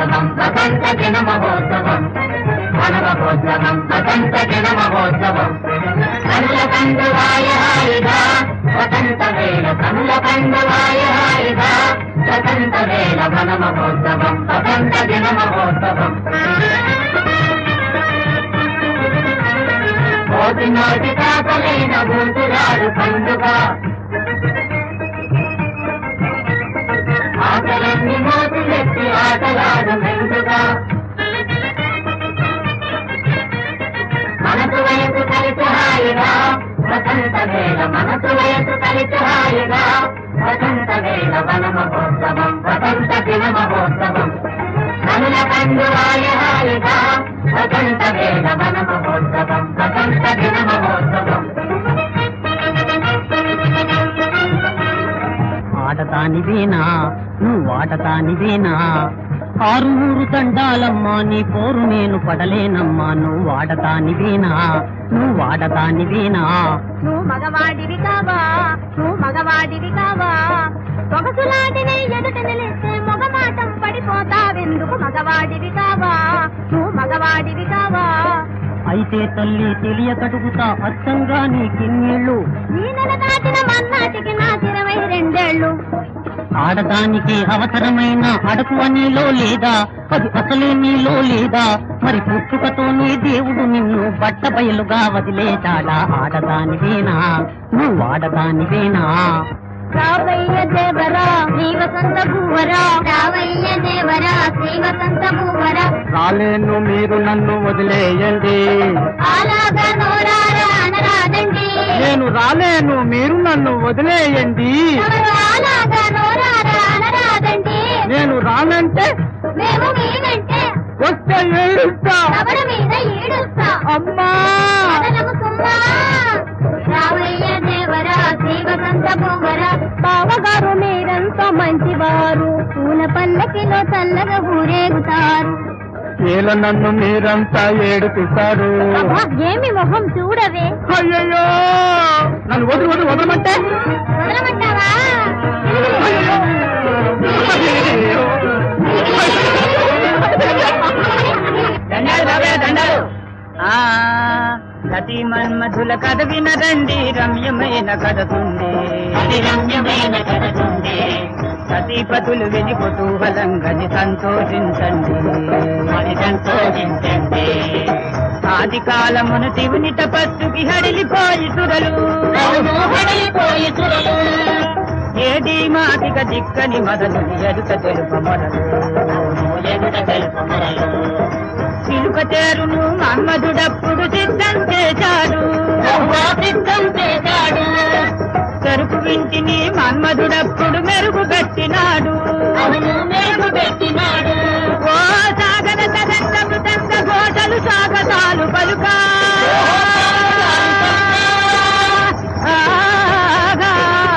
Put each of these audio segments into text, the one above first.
మహోత్సవం వసంత దిన మహోత్సవం వన మహోత్సవం వసంత దిన మహోత్సవం కనుల కందువాయ హాయిగా వసంత వేళ కనుల కందువాయ హాయిగా వసంత వేళ వన మహోత్సవం వసంత దిన మహోత్సవం కోటి నోటి కాకలైన బూతురాడు పండుగ ఆటలన్నీ మోతులెత్తి ఆటలాడు మెండుగా మనసు వయసు కలిసి హాయిగా వసంత వేళ మనసు వయసు కలిసి హాయిగా వసంత వేళ వన మహోత్సవం వసంత దిన మహోత్సవం కనుల కందువాయ హాయిగా వసంత వేళ వన మహోత్సవం వసంత దిన మహోత్సవం ఆడతానివేనా నువ్వు ఆడతానివేనా ఆరు ఊరు దండాలమ్మా నీ పోరు నేను పడలేనమ్మా నువ్వు ఆడతానివేనా నువ్వు ఆడతానివేనా నువ్వు మగవాడివి కావా నువ్వు మగవాడివి కావా సొగసులాంటిని ఎదుట నిలిస్తే మొగమాటం పడిపోతావెందుకు మగవాడివి కావా నువ్వు మగవాడివి కావా అయితే తల్లి తెలియకడుగుతా అచ్చంగా నీకిన్నేళ్ళు ఈ నెల దాటిన మన్నాటికి నా ఇరవై రెండేళ్లు ఆడదానికి అవసరమైన అడుగు నీలో లేదా అది అసలే నీలో లేదా మరి పుట్టుకతోనే దేవుడు నిన్ను బట్ట బయలుగా వదిలేశాడా ఆడదానివేనా నువ్వు ఆడదానివేనా రావయ్య దేవరా శ్రీ వసంత భూవరా రావయ్య దేవరా శ్రీ వసంత భూవరా రాలేను మీరు నన్ను వదిలేయండి అలాగా నోరారా అనరాదండి నేను రాలేను మీరు నన్ను వదిలేయండి ఎవరు అలాగా నోరారా అనరాదండి నేను రానంటే మేము మీనంటే వస్తే ఏడుస్తా ఎవరి మీద ఈడుస్తా అమ్మా అదనము సుమ్మా రావయ్య దేవరా శ్రీ వసంత భూవరా బావగారు మీరంతా మంచివారు పూల పల్లకిలో చల్లగా ఊరేగుతారు ఏల నన్ను మీరంతా ఏడుపిస్తారు అబ్బా, ఏమి మొహం చూడవే అయ్యయ్యో నన్ను వదిలి వదిలి వదలమంటే వదలమంటావా అయ్యయ్యో. దండాలు బాబాయ్ దండాలు ఆ సతీ మన్మధుల కథ వినరండి రమ్యమైన కథతుంది అది రమ్యమైన కథతుంది సతీపతులు విని కుతూహలంగని సంతోషించండి మరి సంతోషించండి ఆది కాలమున శివుని తపస్సుకి హడిలిపోయి సురలు అవును హడలిపోయి సురలు ఏది మాటిక దిక్కని మదను ఎదుక తెలుప మొదలు అవును ఎదుట తెలుపు మొరలు చిలుక చేరును మన్మధుడప్పుడు సిద్ధం చేశాడు బహుగా సిద్ధం చేశాడు చెరుకు వింటిని మన్మధుడప్పుడు మెరుగు పెట్టినాడు అవును మెరుగు పెట్టినాడు ఓ సాగర తరంగ మృదంగ ఘోషలు స్వాగతాలు పలుకా ఆగా.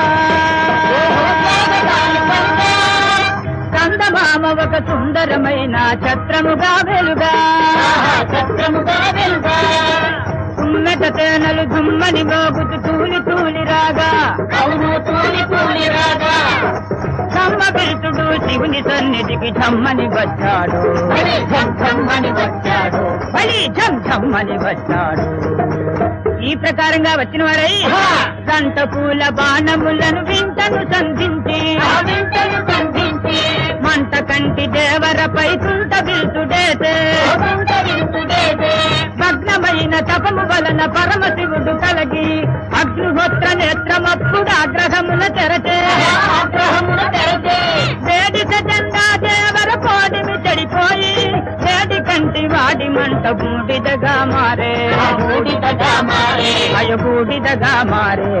చందమామ ఒక సుందరమైన ఛత్రముగా వెలుగా సత్రముగా వెలుగా ఉమ్మెట తేనెలు దుమ్మని మోగుతూ తూలి తూలి రాగా అవును తూలి తూలి రాగా సమ్మ పిలుచుడు శివుని సన్నిధికి ఝమ్మని వచ్చాడు మరి ఝమ్మని వచ్చాడు బలి ఝమ్ ఝమ్మని వచ్చాడు ఈ ప్రకారంగా వచ్చిన వాడై ఆ. సంత పూల బాణములను వింటను సంధించి ఆ వింతను సంధించి మంట కంటి దేవరపై తుంట పిలుచుడేతే వింత వింతుడేదే భగ్నమైన తపము వలన పరమశివుడు కలగి అగ్నిహోత్ర నేత్రమప్పుడు ఆగ్రహమున తెరచే ఆగ్రహమున తెరచే వేడిత జెండా దేవర కోడిమి చెడిపోయి వేడి కంటి వాడి మంట బూడిదగా మారే ఆ బూడిదగా మారే అయ బూడిదగా మారే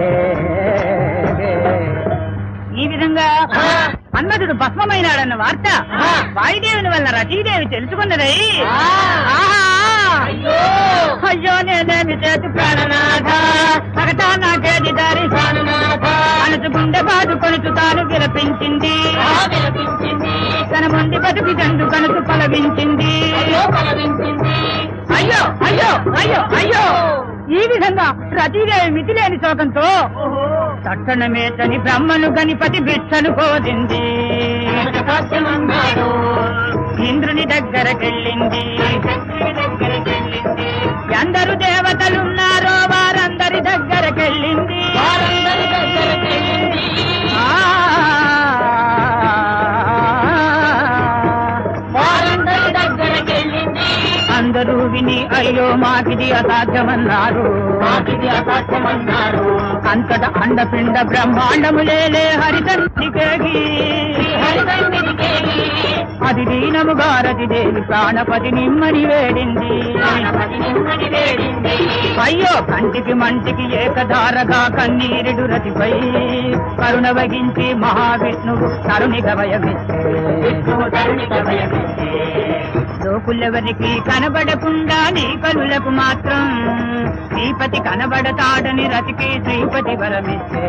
ఈ విధంగా ఆ. మన్మధుడు భస్మమైనాడన్న వార్త ఆ. వాయుదేవుని వల్ల రతీదేవి తెలుసుకున్నదై ఆ. ఆహా! అయ్యో అయ్యో నేనేమి చేతి ప్రాణనాథ అగటా నాకేది దారి ప్రాణనాథ మనసు గుండె బాదు కొనుచు తాను విలపించింది ఆ విలపించింది తన మొండి బతుకు జండు కనుసు పలవించింది అయ్యో పలవించింది అయ్యో అయ్యో అయ్యో అయ్యో ఈ విధంగా రతీదేవి మితిలేని శోకంతో తక్షణమే తని బ్రహ్మను గణపతి బిచ్చను కోదింది సాధ్యమన్నాడు ఇంద్రుని దగ్గరకెళ్ళింది ఎందరు దేవతలున్నారో వారందరి దగ్గరకెళ్ళింది ఆ. అందరూ విని అయ్యో మాకిది అసాధ్యమన్నారు అసాధ్యమన్నారు అంతట అండపిండ బ్రహ్మాండములేలే హరితండ్రికేగి అది దీనముగా రతిదేవి ప్రాణపతి నిమ్మని వేడింది అయ్యో కంటికి మంటికి ఏకధారగా కన్నీరుడు రతిపై కరుణ వగించి మహావిష్ణువు తరుణి గవయమిచ్చే లోకులెవరికి కనబడకుండా నీ కనులకు మాత్రం శ్రీపతి కనబడతాడని రతికి శ్రీపతి వరమిచ్చే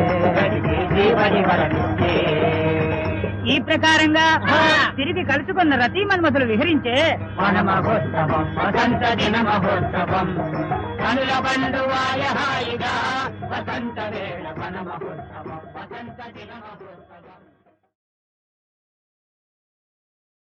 ఈ ప్రకారంగా తిరిగి కలుసుకున్న రతి మన్మథులు విహరించే మన మహోత్సవం వసంత దిన మహోత్సవం కనుల పండువాయ హాయిగా వసంత వేళ మన మహోత్సవం వసంత దిన మహోత్సవం